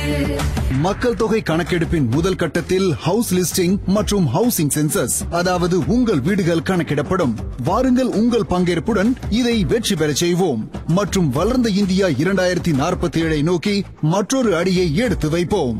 மக்கள் தொகை கணக்கெடுப்பின் முதல் கட்டத்தில் ஹவுஸ் லிஸ்டிங் மற்றும் ஹவுசிங் சென்சஸ் அதாவது உங்கள் வீடுகள் கணக்கிடப்படும் வாருங்கள் உங்கள் பங்கேற்புடன் இதை வெற்றி பெறச் செய்வோம் மற்றும் வளர்ந்த இந்தியா இரண்டாயிரத்தி நாற்பத்தி ஏழை நோக்கி மற்றொரு அடியை எடுத்து வைப்போம்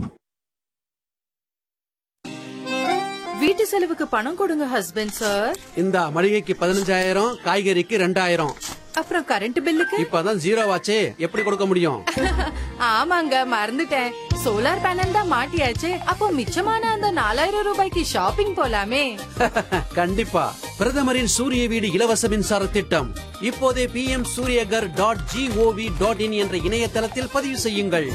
வீட்டு செலவுக்கு பணம் கொடுங்க ஹஸ்பண்ட் சார் இந்த மளிகைக்கு பதினஞ்சாயிரம் காய்கறிக்கு ரெண்டாயிரம் அப்புறம் கரண்ட் பில்லுக்கு இப்பதான் ஜீரோ ஆச்சே எப்படி கொடுக்க முடியும் ஆமாங்க மறந்துட்டேன் சோலார் பேனல் தான் மாட்டியாச்சு அப்போ மிச்சமான அந்த நாலாயிரம் ரூபாய்க்கு ஷாப்பிங் போலாமே கண்டிப்பா பிரதமரின் சூரிய வீடு இலவச மின்சார திட்டம் இப்போதே P M Suryaghar dot gov dot in என்ற இணையதளத்தில் பதிவு செய்யுங்கள்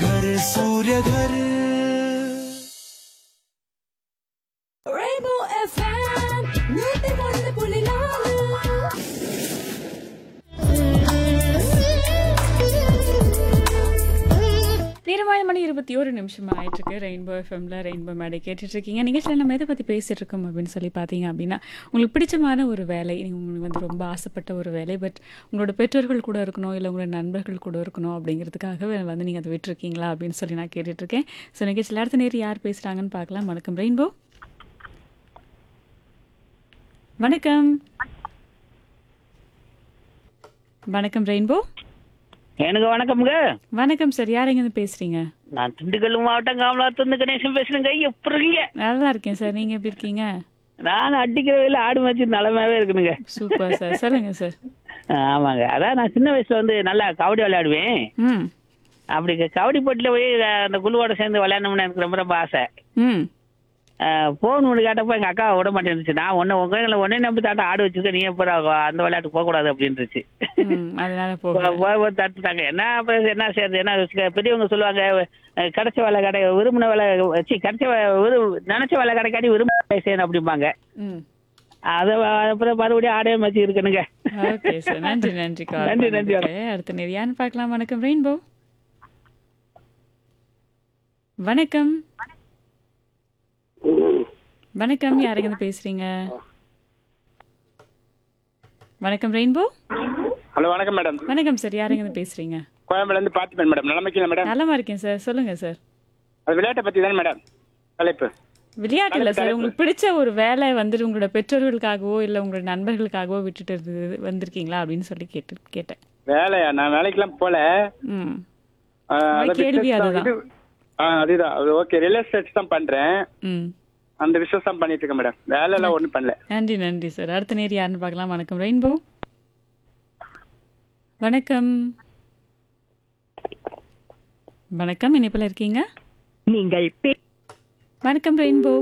நேரமாய மணி இருபத்தி ஒரு நிமிஷம் ஆயிட்டு இருக்கு ரெயின்போ எஃப்எம்ல ரெயின்போ மேடை கேட்டுட்டு இருக்கீங்க நிகழ்ச்சியில் நம்ம எதை பற்றி பேசிட்டு இருக்கோம் அப்படின்னு சொல்லி பார்த்தீங்க அப்படின்னா உங்களுக்கு பிடிச்சமான ஒரு வேலை நீங்க உங்களுக்கு வந்து ரொம்ப ஆசைப்பட்ட ஒரு வேலை பட் உங்களோட பெற்றோர்கள் கூட இருக்கணும் இல்லை உங்களோட நண்பர்கள் கூட இருக்கணும் அப்படிங்கிறதுக்காக வந்து நீங்கள் அதை விட்டுருக்கீங்களா அப்படின்னு சொல்லி நான் கேட்டுட்டு இருக்கேன் ஸோ நிகழ்ச்சியில் அடுத்த நேரம் யார் பேசுகிறாங்கன்னு பார்க்கலாம் வணக்கம் ரெயின்போ வணக்கம் வணக்கம் ரெயின்போ எனக்கு வணக்கம்ங்க வணக்கம் சார் யார் எங்கேருந்து பேசுறீங்க நான் திண்டுக்கல் மாவட்டம் காமலாத்திலிருந்து கணேசன் பேசுறேங்க எப்படி இருக்கீங்க நல்லா இருக்கேன் சார் நீங்க எப்படி இருக்கீங்க நான் அடிக்கிற வயல ஆடு மேய்ச்சி நிலமாவே இருக்கணுங்க சூப்பர் சார் சொல்லுங்க சார் ஆமாங்க அதான் நான் சின்ன வயசுல வந்து நல்லா கபடி விளையாடுவேன் ம் அப்படி க- கபடி போட்டியில் போய் அஹ், அந்த குழுவோட சேர்ந்து விளையாடணும்னு எனக்கு ரொம்ப ரொம்ப ஆசை ம் போன் ஒன்று கேட்டப்போ எங்கள் அக்கா விட மாட்டேன்னுச்சு நான் ஒன்று உங்களை ஒன்னே நம்பி தாட்ட ஆடு வச்சிருக்க நீ எப்போ அந்த விளையாட்டு போகக்கூடாது அப்படின்ட்டுச்சு ம் அதனால போக போய் போய் தட்டுட்டாங்க என்ன அப்புறம் என்ன செய்யறது என்ன யோசிக்க- பெரியவங்க சொல்லுவாங்க அஹ், கிடைச்ச வேலை கடை விரும்பின வேலை வச்சு கிடைச்ச வே- விரு நினைச்ச வேலை கிடைக்காட்டி விரும்ப வேலை செய்யணும் அப்படிம்பாங்க ம் அதை அப்புறம் மறுபடியும் ஆடே மச்சு இருக்கணுங்க ஓகே சார் நன்றி நன்றி கால் நன்றி, நன்றி. பண்ணதுக்கு. அடுத்த நிறையான்னு பார்க்கலாம் வணக்கம் ரெயின்போ வணக்கம் வணக்கம் யாருங்க இருந்து பேசுறீங்க வணக்கம் ரெயின்போ ஹலோ வணக்கம் மேடம் வணக்கம் சார் யாருங்க இருந்து பேசுறீங்க கோயம்புல இருந்து பார்த்திபன் மேடம் நிலைமைக்கு மேடம் நலமா இருக்கேன் சார் சொல்லுங்க சார் அது விளையாட்டை பத்தி தானே மேடம் தலைப்பு விளையாட்டு இல்லை சார் உங்களுக்கு பிடிச்ச ஒரு வேலை வந்துட்டு உங்களோட பெற்றோர்களுக்காகவோ இல்லை உங்களோட நண்பர்களுக்காகவோ விட்டுட்டு இருந்து- வந்திருக்கீங்களா அப்படின்னு சொல்லி கேட்டு கேட்டேன் வேலையா நான் வேலைக்கெல்லாம் போல ம் ஆ, உங்க அது கேள்வி business தான். அதுதான். இது- ஆ, அதுதான் அது ஓகே ரியல் எஸ்டேட் தான் பண்றேன் ம் அந்த பிசினஸ் தான் பண்ணிட்டு இருக்கேன் மேடம் வேலை எல்லாம் ஒண்ணும் பண்ணல நன்றி நன்றி சார் அடுத்த நேர் யாருன்னு பார்க்கலாம் வணக்கம் ரெயின்போ வணக்கம் வணக்கம் இணைப்பில் இருக்கீங்க நீங்கள் பே- வணக்கம் ரெயின்போ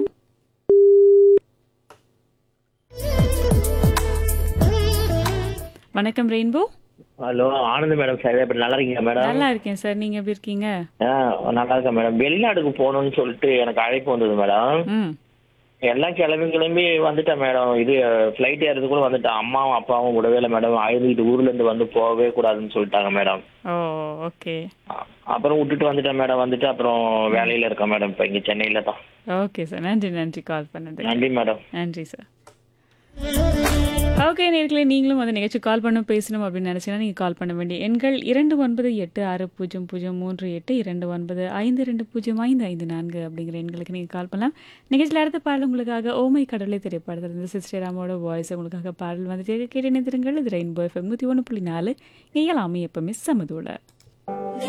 வணக்கம் rainbow hello Anand madam sir எப்படி நல்லா இருக்கீங்க மேடம் நல்லா இருக்கேன் சார் நீங்க எப்படி இருக்கீங்க ஆ நல்லா இருக்கேன் மேடம் வெளிநாட்டுக்கு போகணும்னு சொல்லிட்டு எனக்கு அழைப்பு வந்தது மேடம் ம் எல்லாம் கிளம்பி கிளம்பி வந்துட்டேன் மேடம் இது ஃப்ளைட் ஏறதுக்குள்ள வந்துட்டேன் அம்மாவும் அப்பாவும் விடவே இல்லை மேடம் ஆயுர்வேத ஊர்ல இருந்து வந்து போகவே கூடாதுன்னு சொல்லிட்டாங்க மேடம் ஓ ஓகே அ- அப்புறம் விட்டுட்டு வந்துட்டேன் மேடம் வந்துட்டு அப்புறம் வேலையில இருக்கேன் மேடம் இப்போ இங்க சென்னையில தான் ஓகே சார் நன்றி நன்றி கால் பண்ணது நன்றி மேடம் நன்றி சார் ஓகே நேர்களே நீங்களும் வந்து நிகழ்ச்சி கால் பண்ண பேசணும் அப்படின்னு நினச்சிங்கன்னா நீங்கள் கால் பண்ண வேண்டிய எண்கள் இரண்டு ஒன்பது எட்டு ஆறு பூஜ்ஜியம் பூஜ்ஜியம் மூன்று எட்டு இரண்டு ஒன்பது ஐந்து ரெண்டு பூஜ்ஜியம் ஐந்து ஐந்து நான்கு அப்படிங்கிற எண்களுக்கு நீங்கள் கால் பண்ணலாம் நிகழ்ச்சியில் அடுத்த பாடல் உங்களுக்காக ஓமை கடவுளை திரைப்படத்தில் இருந்து சிஸ்டர் ராமோட வாய்ஸ் உங்களுக்காக பாடல் வந்துட்டு கேட்டு நிறுத்துருங்கள் இது ரெயின்போ எஃப்எம் நூற்றி ஒன்று புள்ளி நாலு இயலாமை எப்பவுமே சமதோட